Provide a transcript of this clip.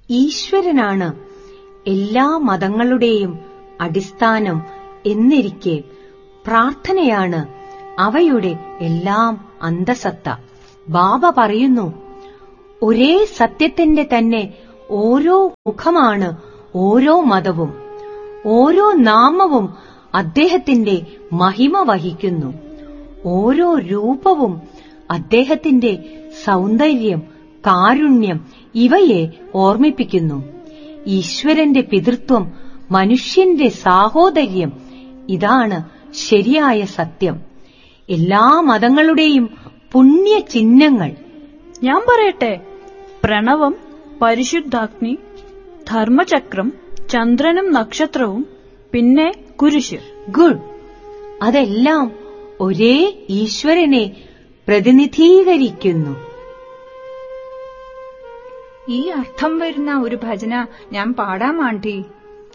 ഈശ്വരനാണ് എല്ലാ മതങ്ങളുടെയും അടിസ്ഥാനം എന്നിരിക്കെ പ്രാർത്ഥനയാണ് അവയുടെ എല്ലാം അന്തസത്ത ബാബ പറയുന്നു ഒരേ സത്യത്തിന്റെ തന്നെ ഓരോ മുഖമാണ് ഓരോ മതവും ഓരോ നാമവും അദ്ദേഹത്തിന്റെ മഹിമ വഹിക്കുന്നു ഓരോ രൂപവും അദ്ദേഹത്തിന്റെ സൗന്ദര്യം കാരുണ്യം ഇവയെ ഓർമ്മിപ്പിക്കുന്നു ഈശ്വരന്റെ പിതൃത്വം മനുഷ്യന്റെ സാഹോദര്യം ഇതാണ് ശരിയായ സത്യം എല്ലാ മതങ്ങളുടെയും പുണ്യ ചിഹ്നങ്ങൾ ഞാൻ പറയട്ടെ പ്രണവം പരിശുദ്ധാഗ്നി ധർമ്മചക്രം ചന്ദ്രനും നക്ഷത്രവും പിന്നെ കുരിശ് ഗുഡ് അതെല്ലാം ഒരേ ഈശ്വരനെ പ്രതിനിധീകരിക്കുന്നു ഈ അർത്ഥം വരുന്ന ഒരു ഭജന ഞാൻ പാടാം ആണ്ടി